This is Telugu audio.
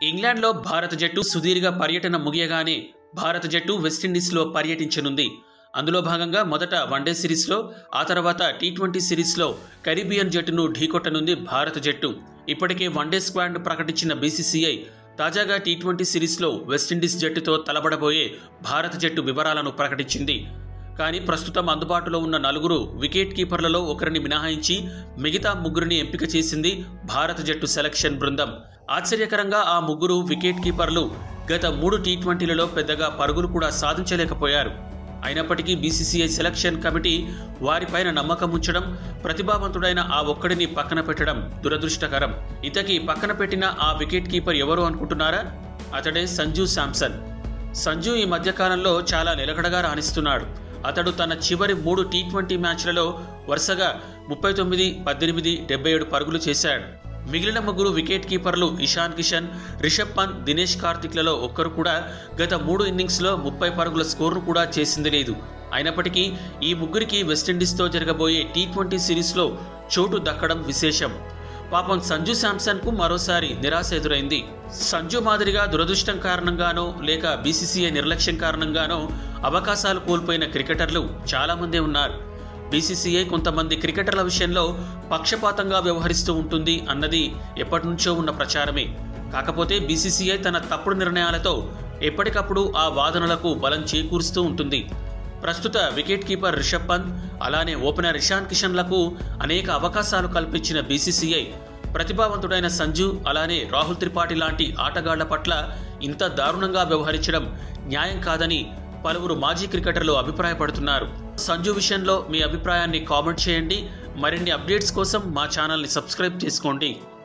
ఇంగ్లాండ్లో భారత జట్టు సుదీర్ఘ పర్యటన ముగియగానే భారత జట్టు వెస్టిండీస్లో పర్యటించనుంది అందులో భాగంగా మొదట వన్డే సిరీస్లో ఆ తర్వాత టీ ట్వంటీ సిరీస్లో కరీబియన్ జట్టును ఢీకొట్టనుంది భారత జట్టు ఇప్పటికే వన్డే స్క్వాడ్ ప్రకటించిన బీసీసీఐ తాజాగా టీ ట్వంటీ సిరీస్లో వెస్టిండీస్ జట్టుతో తలబడబోయే భారత జట్టు వివరాలను ప్రకటించింది కానీ ప్రస్తుతం అందుబాటులో ఉన్న నలుగురు వికెట్ కీపర్లలో ఒకరిని మినహాయించి మిగతా ముగ్గురిని ఎంపిక చేసింది భారత జట్టు సెలక్షన్ బృందం ఆశ్చర్యకరంగా ఆ ముగ్గురు వికెట్ కీపర్లు గత మూడు టీ ట్వంటీలలో పెద్దగా పరుగులు కూడా సాధించలేకపోయారు అయినప్పటికీ బీసీసీఐ సెలక్షన్ కమిటీ వారిపైన నమ్మకం ఉంచడం ప్రతిభావంతుడైన ఆ ఒక్కడిని పక్కన పెట్టడం దురదృష్టకరం ఇతకి పక్కన పెట్టిన ఆ వికెట్ కీపర్ ఎవరు అనుకుంటున్నారా అతడే సంజు శాంసన్ సంజు ఈ మధ్యకాలంలో చాలా నిలకడగా రాణిస్తున్నాడు అతడు తన చివరి మూడు టీ ట్వంటీ మ్యాచ్లలో వరుసగా ముప్పై తొమ్మిది పద్దెనిమిది డెబ్బై ఏడు పరుగులు చేశాడు మిగిలిన ముగ్గురు వికెట్ కీపర్లు ఇషాన్ కిషన్ రిషబ్ పంత్ దినేష్ కార్తిక్లలో ఒక్కరు కూడా గత మూడు ఇన్నింగ్స్లో ముప్పై పరుగుల స్కోర్ను కూడా చేసింది లేదు అయినప్పటికీ ఈ ముగ్గురికి వెస్టిండీస్తో జరగబోయే టీ ట్వంటీ సిరీస్లో చోటు దక్కడం విశేషం పాపం సంజు శాంసన్కు మరోసారి నిరాశ ఎదురైంది సంజు మాదిరిగా దురదృష్టం కారణంగానో లేక బీసీసీఐ నిర్లక్ష్యం కారణంగానో అవకాశాలు కోల్పోయిన క్రికెటర్లు చాలామందే ఉన్నారు బీసీసీఐ కొంతమంది క్రికెటర్ల విషయంలో పక్షపాతంగా వ్యవహరిస్తూ ఉంటుంది అన్నది ఎప్పటి నుంచో ఉన్న ప్రచారమే కాకపోతే బీసీసీఐ తన తప్పుడు నిర్ణయాలతో ఎప్పటికప్పుడు ఆ వాదనలకు బలం చేకూరుస్తూ ఉంటుంది ప్రస్తుత వికెట్ కీపర్ రిషబ్ పంత్ అలానే ఓపెనర్ ఇషాన్ కిషన్లకు అనేక అవకాశాలు కల్పించిన బీసీసీఐ ప్రతిభావంతుడైన సంజు అలానే రాహుల్ త్రిపాఠి లాంటి ఆటగాళ్ల పట్ల ఇంత దారుణంగా వ్యవహరించడం న్యాయం కాదని పలువురు మాజీ క్రికెటర్లు అభిప్రాయపడుతున్నారు సంజు విషయంలో మీ అభిప్రాయాన్ని కామెంట్ చేయండి మరిన్ని అప్డేట్స్ కోసం మా ఛానల్ని సబ్స్క్రైబ్ చేసుకోండి